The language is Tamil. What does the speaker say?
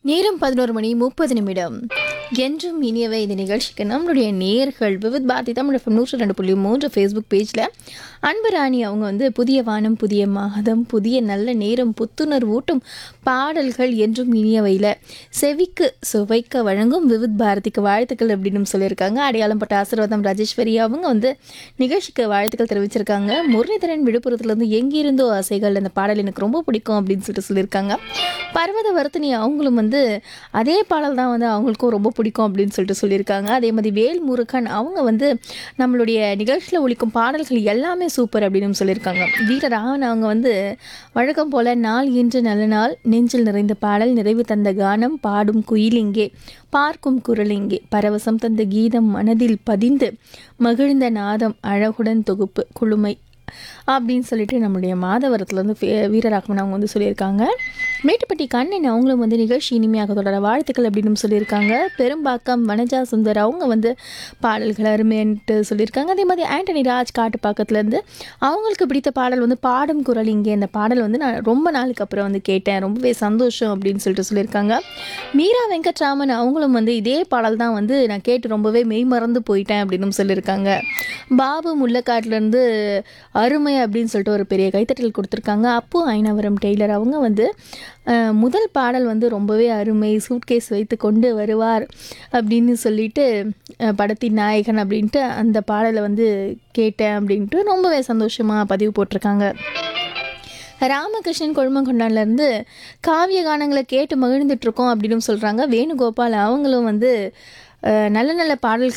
நேரம் பதினோரு மணி முப்பது நிமிடம் என்றும் இனியவை இந்த நிகழ்ச்சிக்கு நம்மளுடைய நேர்கள் விவித் பாரதி தமிழ் எஃப்எம் நூற்றி ரெண்டு புள்ளி மூன்று ஃபேஸ்புக் பேஜில் அன்பு ராணி அவங்க வந்து புதிய வானம் புதிய மாதம் புதிய நல்ல நேரம் புத்துணர்வூட்டும் பாடல்கள் என்றும் இனியவையில் செவிக்கு சுவைக்க வழங்கும் விவித் பாரதிக்கு வாழ்த்துக்கள் அப்படின்னு சொல்லியிருக்காங்க அடையாளம் பட்ட ஆசீர்வாதம் ராஜேஸ்வரி அவங்க வந்து நிகழ்ச்சிக்கு வாழ்த்துக்கள் தெரிவிச்சிருக்காங்க முரளிதரன் விழுப்புரத்துலேருந்து எங்கிருந்தோ ஆசைகள் அந்த பாடல் எனக்கு ரொம்ப பிடிக்கும் அப்படின்னு சொல்லிட்டு சொல்லியிருக்காங்க பர்வத வர்த்தினி அவங்களும் வந்து அதே பாடல் தான் வந்து அவங்களுக்கும் ரொம்ப பிடிக்கும் அப்படின்னு சொல்லிட்டு சொல்லியிருக்காங்க அதே மாதிரி வேல் முருகன் அவங்க வந்து நம்மளுடைய நிகழ்ச்சியில் ஒழிக்கும் பாடல்கள் எல்லாமே சூப்பர் அப்படின்னு சொல்லியிருக்காங்க வீரராகவன் அவங்க வந்து வழக்கம் போல நாள் இன்று நல்ல நாள் நெஞ்சில் நிறைந்த பாடல் நிறைவு தந்த கானம் பாடும் குயிலிங்கே பார்க்கும் குரலிங்கே பரவசம் தந்த கீதம் மனதில் பதிந்து மகிழ்ந்த நாதம் அழகுடன் தொகுப்பு குழுமை அப்படின்னு சொல்லிட்டு நம்மளுடைய மாதவரத்துலேருந்து வீரராகவன் அவங்க வந்து சொல்லியிருக்காங்க மேட்டுப்பட்டி கண்ணன் அவங்களும் வந்து நிகழ்ச்சி இனிமையாக தொடர வாழ்த்துக்கள் அப்படின்னு சொல்லியிருக்காங்க பெரும்பாக்கம் வனஜா சுந்தர் அவங்க வந்து பாடல்கள் அருமைன்ட்டு சொல்லியிருக்காங்க அதே மாதிரி ஆண்டனி ராஜ் காட்டுப்பாக்கத்துலேருந்து அவங்களுக்கு பிடித்த பாடல் வந்து பாடும் குரல் இங்கே இந்த பாடல் வந்து நான் ரொம்ப நாளுக்கு அப்புறம் வந்து கேட்டேன் ரொம்பவே சந்தோஷம் அப்படின்னு சொல்லிட்டு சொல்லியிருக்காங்க மீரா வெங்கட்ராமன் அவங்களும் வந்து இதே பாடல் தான் வந்து நான் கேட்டு ரொம்பவே மெய் மறந்து போயிட்டேன் அப்படின்னு சொல்லியிருக்காங்க பாபு முல்லக்காட்டிலேருந்து அருமை அப்படின்னு சொல்லிட்டு ஒரு பெரிய கைத்தட்டல் கொடுத்துருக்காங்க அப்பு ஐனவரம் டெய்லர் அவங்க வந்து அஹ், முதல் பாடல் வந்து ரொம்பவே அருமை சூட்கேஸ் வைத்து கொண்டு வருவார் அப்படின்னு சொல்லிட்டு அஹ், படத்தின் நாயகன் அப்படின்ட்டு அந்த பாடலை வந்து கேட்டேன் அப்படின்ட்டு ரொம்பவே சந்தோஷமாக பதிவு போட்டிருக்காங்க ராமகிருஷ்ணன் கொழுமங்கொண்டான்லேருந்து காவிய கானங்களை கேட்டு மகிழ்ந்துட்டுருக்கோம் அப்படின்னு சொல்கிறாங்க வேணுகோபால் அவங்களும் வந்து அஹ், நல்ல நல்ல பாடல்கள்